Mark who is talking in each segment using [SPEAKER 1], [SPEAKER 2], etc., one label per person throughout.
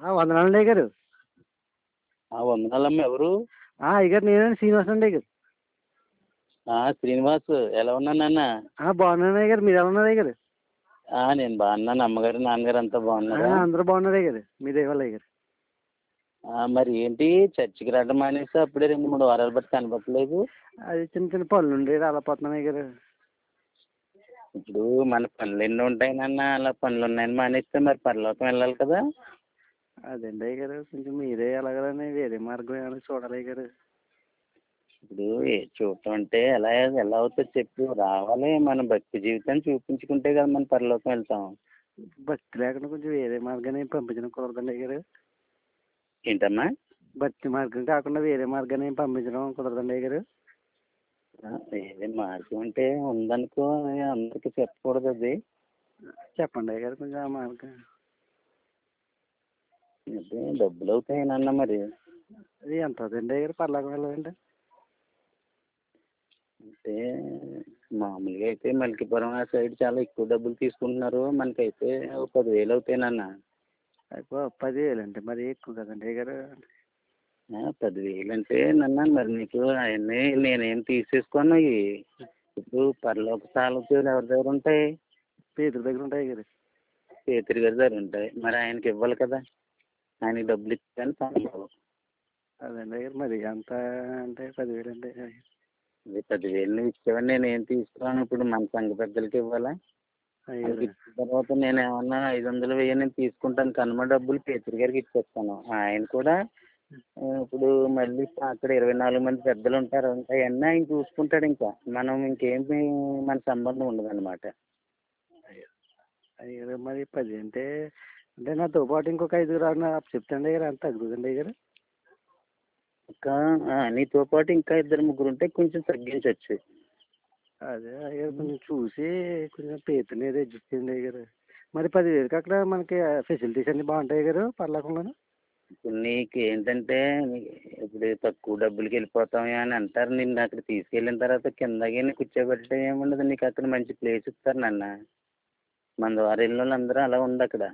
[SPEAKER 1] వందనాలండి అయ్య గారు
[SPEAKER 2] ఆ వందనాలమ్మ ఎవరు
[SPEAKER 1] ఆ, అయ్య గారు నేనండి శ్రీనివాస్ అండి అయ్య గారు
[SPEAKER 2] ఆ శ్రీనివాస్ ఎలా ఉన్నాను నాన్న
[SPEAKER 1] ఆ, బాగున్నాను అయ్య గారు మీరు ఎలా ఉన్నారు అయ్య గారు
[SPEAKER 2] ఆ నేను బాగున్నాను అమ్మగారు నాన్నగారు అంతా
[SPEAKER 1] ఆ,
[SPEAKER 2] బాగున్నారా
[SPEAKER 1] అందరూ బాగున్నారు అయ్య గారు మీ దేవాల అయ్య గారు
[SPEAKER 2] ఆ, మరి ఏంటి చర్చికి రావడం మానేసి అప్పుడే రెండు మూడు వారాలు బట్టి కనపడలేదు
[SPEAKER 1] అది చిన్న చిన్న పనులు ఉండి అలా పోతున్నాను అయ్య గారు
[SPEAKER 2] ఇప్పుడు మన పనులు ఎన్ని ఉంటాయి నాన్న అలా పనులు ఉన్నాయని మానేస్తే మరి పరలోకం వెళ్ళాలి కదా
[SPEAKER 1] అదండి అయ్య గారు కొంచెం మీరే ఎలాగలని వేరే మార్గం ఏమైనా చూడాలి అయ్య గారు
[SPEAKER 2] ఇప్పుడు ఏ చూడటం అంటే ఎలా ఎలా అవుతుంది చెప్పు రావాలి మన భక్తి జీవితాన్ని చూపించుకుంటే కదా మన పరలోకం వెళ్తాం
[SPEAKER 1] భక్తి లేకుండా కొంచెం వేరే మార్గాన్ని పంపించడం కుదరదండి అయ్య గారు
[SPEAKER 2] ఏంటమ్మా
[SPEAKER 1] భక్తి మార్గం కాకుండా వేరే మార్గాన్ని పంపించడం కుదరదండి అయ్య గారు
[SPEAKER 2] ఆ, వేరే మార్గం అంటే ఉందనుకో అది అందరికీ చెప్పకూడదు అది
[SPEAKER 1] చెప్పండి అయ్య గారు కొంచెం ఆ మార్గం
[SPEAKER 2] అదే డబ్బులు అవుతాయి నాన్న మరి
[SPEAKER 1] అది ఎంత అవుతుందండి అయ్య గారు పర్లాగా వెళ్ళాలండి
[SPEAKER 2] అంటే మామూలుగా అయితే మల్కీపురం ఆ సైడ్ చాలా ఎక్కువ డబ్బులు తీసుకుంటున్నారు మనకైతే ఒక పదివేలు అవుతాయి నాన్న
[SPEAKER 1] అయిపో పదివేలు అంటే మరి ఎక్కువ కదండి అయ్య గారు
[SPEAKER 2] ఆ, పదివేలు అంటే నాన్న మరి నీకు అవన్నీ నేనేం తీసేసుకోను ఇవి ఇప్పుడు పరలోక తాలూకులు ఎవరి దగ్గర ఉంటాయి
[SPEAKER 1] పేదల దగ్గర ఉంటాయి అయ్య గారు
[SPEAKER 2] పేతురి గారి దగ్గర ఉంటాయి మరి ఆయనకి ఇవ్వాలి కదా ఆయనకి డబ్బులు ఇచ్చాను పర్లేదు
[SPEAKER 1] అదండి అయ్య గారు మరి అంత అంటే పదివేలు అండి
[SPEAKER 2] అదే పదివేలు నువ్వు ఇచ్చేవని నేను ఏం తీసుకురాను ఇప్పుడు మన సంఘ పెద్దలకి ఇవ్వాలా
[SPEAKER 1] అయ్య
[SPEAKER 2] వాళ్ళకి
[SPEAKER 1] గారు
[SPEAKER 2] ఇచ్చిన తర్వాత నేను ఏమన్నా ఐదు వందలు వెయ్యి నేను తీసుకుంటాను కనుమ డబ్బులు పేతురు గారికి ఇచ్చేస్తాను ఆయన కూడా ఆ, ఇప్పుడు మళ్ళీ అక్కడ ఇరవై నాలుగు మంది పెద్దలు ఉంటారు అవన్నీ ఆయన చూసుకుంటాడు ఇంకా మనం ఇంకేమి మన సంబంధం ఉండదు అనమాట
[SPEAKER 1] అయ్య గారు మరి పది అంటే అంటే నాతో పాటు ఇంకొక ఐదుగురు ఎవరన్నా చెప్తాండి అయ్య గారు అంత తగ్గుతుందండి అయ్య గారు
[SPEAKER 2] ఇంకా ఆ, నీతో పాటు ఇంకా ఇద్దరు ముగ్గురు ఉంటే కొంచెం తగ్గించవచ్చు
[SPEAKER 1] అదే అయ్య గారు కొంచెం చూసి కొంచెం పేతుని ఏదో అడ్జస్ట్ చేయండి అయ్య గారు మరి పదివేలకి అక్కడ మనకి ఫెసిలిటీస్ అన్నీ బాగుంటాయి అయ్య గారు పర్లేకుండాను
[SPEAKER 2] ఇప్పుడు నీకు ఏంటంటే నీ- ఇప్పుడు తక్కువ డబ్బులకి వెళ్ళిపోతామే అని అంటారు నిన్ను అక్కడ తీసుకెళ్ళిన తర్వాత కిందకి నీకు కూర్చోబెట్టడం ఏముండదు నీకు అక్కడ మంచి ప్లేస్ ఇస్తారు నాన్న మన ద్వారా వెళ్ళిన వాళ్ళందరూ అలా ఉంది అక్కడ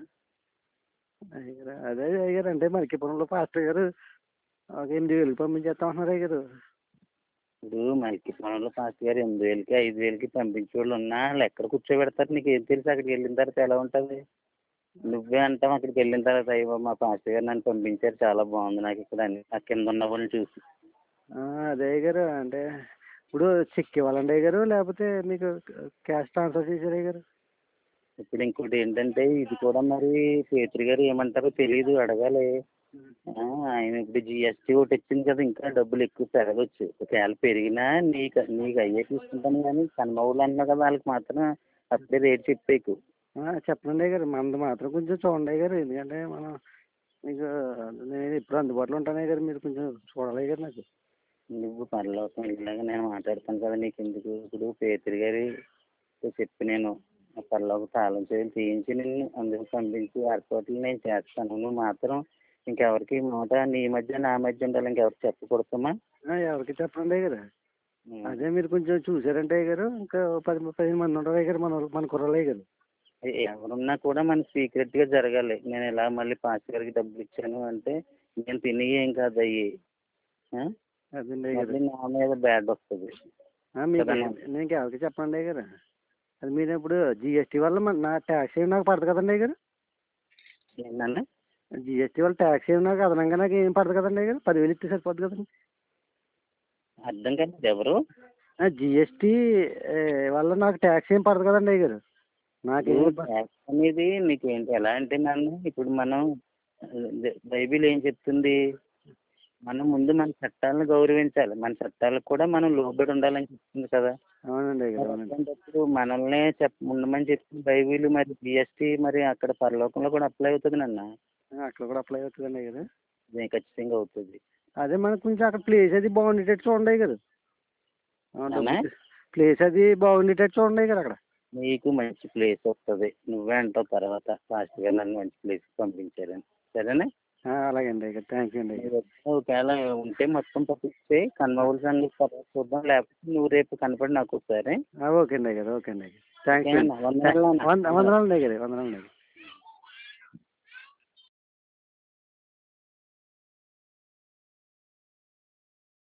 [SPEAKER 1] అయ్య గారు అదే అయ్య గారు అంటే మరికిపురంలో పాస్టర్ గారు ఒక ఎనిమిది వేలకు పంపించేస్తాం అంటున్నారు అయ్య గారు
[SPEAKER 2] ఇప్పుడు మైకి పొలంలో పాస్ గారు ఎనిమిది వేలకి ఐదు వేలకి పంపించే వాళ్ళు ఉన్నా వాళ్ళు ఎక్కడ కూర్చోబెడతారు నీకు ఏం తెలుసు అక్కడికి వెళ్ళిన తర్వాత ఎలా ఉంటుంది నువ్వే అంటావు అక్కడికి వెళ్ళిన తర్వాత అయ్యో మా పాస్టర్ గారు నన్ను పంపించారు చాలా బాగుంది నాకు ఇక్కడ అని ఆ కింద ఉన్న వాళ్ళని చూసి
[SPEAKER 1] ఆ, అదే అయ్య గారు అంటే ఇప్పుడు చెక్ ఇవ్వాలండి అయ్య గారు లేకపోతే మీకు క్యాష్ ట్రాన్స్ఫర్ చేశారు అయ్య గారు
[SPEAKER 2] ఇప్పుడు ఇంకోటి ఏంటంటే ఇది కూడా మరి పేతురు గారు ఏమంటారో తెలియదు అడగాలి ఆ, ఆయన ఇప్పుడు జిఎస్టీ ఒకటి వచ్చింది కదా ఇంకా డబ్బులు ఎక్కువ పెరగచ్చు ఒకవేళ పెరిగినా నీకు నీకు అయ్యే తీసుకుంటాను కానీ కన్మవులు అన్నావు కదా వాళ్ళకి మాత్రం అప్పుడే రేట్ చెప్పేకు
[SPEAKER 1] ఆ, చెప్పండి అయ్య గారు మనది మాత్రం కొంచెం చూడండి అయ్య గారు ఎందుకంటే మనం మీకు నేను ఎప్పుడు అందుబాటులో ఉంటాను అయ్య గారు మీరు కొంచెం చూడాలి అయ్య గారు నాకు
[SPEAKER 2] నువ్వు పరలోకం ఇలాగ నేను మాట్లాడతాను కదా నీకు ఎందుకు ఇప్పుడు పేతురు గారి చెప్పి నేను ఆ పరలోక తాళం చేసి తీయించి నిన్ను అందుకు పంపించి ఏర్పాట్లు నేను చేస్తాను నువ్వు మాత్రం ఇంకెవరికి మాట నీ మధ్య నా మధ్య ఉండాలి ఇంకెవరికి చెప్పకూడదమ్మా
[SPEAKER 1] ఆ, ఎవరికి చెప్పండి అయ్య గారు అదే మీరు కొంచెం చూసారంటే అయ్య గారు ఇంకా ఓ పది పదిహేను మంది ఉంటారు అయ్య గారు మన మన కుర్రాళ్ళు అయ్య గారు
[SPEAKER 2] ఎవరున్నా కూడా మన సీక్రెట్ గా జరగాలి నేను ఇలా మళ్ళీ పాస్ గారికి డబ్బులు ఇచ్చాను అంటే నేను తిని ఏం కాదు అయ్యి ఆ?
[SPEAKER 1] అదండి అయ్య గారు
[SPEAKER 2] మళ్ళీ నా మీద బ్యాడ్ వస్తుంది
[SPEAKER 1] ఆ, మీకు
[SPEAKER 2] కదన్నా?
[SPEAKER 1] నేను ఎవరికి చెప్పండి అయ్య గారు అది మీరు ఇప్పుడు జిఎస్టీ వల్ల మన నా ట్యాక్స్ ఏమి నాకు పడదు కదండి అయ్య గారు
[SPEAKER 2] ఏంటన్నా
[SPEAKER 1] జిఎస్టీ వల్ల ట్యాక్స్ ఏమి నాకు అదనంగా నాకు ఏం పడదు కదండి అయ్య గారు పదివేలు ఇస్తే సరిపోద్ది కదండి
[SPEAKER 2] అర్థం కాదు ఎవరు
[SPEAKER 1] జిఎస్టీ వల్ల నాకు ట్యాక్స్ ఏం పడదు కదండి అయ్య గారు నాకు
[SPEAKER 2] ట్యాక్స్ అనేది నీకు ఏంటి ఎలా అంటే నన్ను ఇప్పుడు మనం అదే బైబిల్ ఏం చెప్తుంది మనం ముందు మన చట్టాలను గౌరవించాలి మన చట్టాలకు కూడా మనం లోబడి ఉండాలని చెప్తుంది కదా
[SPEAKER 1] అవునండి అయ్య గారు అవునండి
[SPEAKER 2] అట్లాంటప్పుడు మనల్నే చెప్ ఉండమని చెప్తుంది బైబిల్ మరి జిఎస్టీ మరి అక్కడ పరలోకంలో కూడా అప్లై అవుతుంది నాన్న
[SPEAKER 1] ఆ, అక్కడ కూడా అప్లై అవుతుందండి అయ్య గారు
[SPEAKER 2] అది ఖచ్చితంగా అవుతుంది
[SPEAKER 1] అదే మనకు కొంచెం అక్కడ ప్లేస్ అది బాగుండేటట్టు చూడండి అయ్య గారు ఆ,
[SPEAKER 2] అవునా?
[SPEAKER 1] ప్లేస్ అది బాగుండేటట్టు చూడండి అయ్య గారు అక్కడ
[SPEAKER 2] నీకు మంచి ప్లేస్ వస్తుంది నువ్వే అంటావు తర్వాత ఫాస్ట్ గా నన్ను మంచి ప్లేస్ పంపించారని సరేనా
[SPEAKER 1] ఆ, అలాగే అండి అయ్య గారు థ్యాంక్ యూ అండి అయ్య గారు
[SPEAKER 2] మీరు వచ్చి ఒకవేళ ఉంటే మొత్తం పంపిస్తే కన్మవుల సంగతి తర్వాత చూద్దాం లేకపోతే నువ్వు రేపు కనపడి నాకు ఒకసారి
[SPEAKER 1] ఆ, ఓకే అండి అయ్య గారు ఓకే అండి అయ్య గారు థ్యాంక్ యూ
[SPEAKER 2] ఓకేనా? వందనాలు అన్న.
[SPEAKER 1] వందనాలు అండి అయ్య గారు వందనాలు అండి అయ్య గారు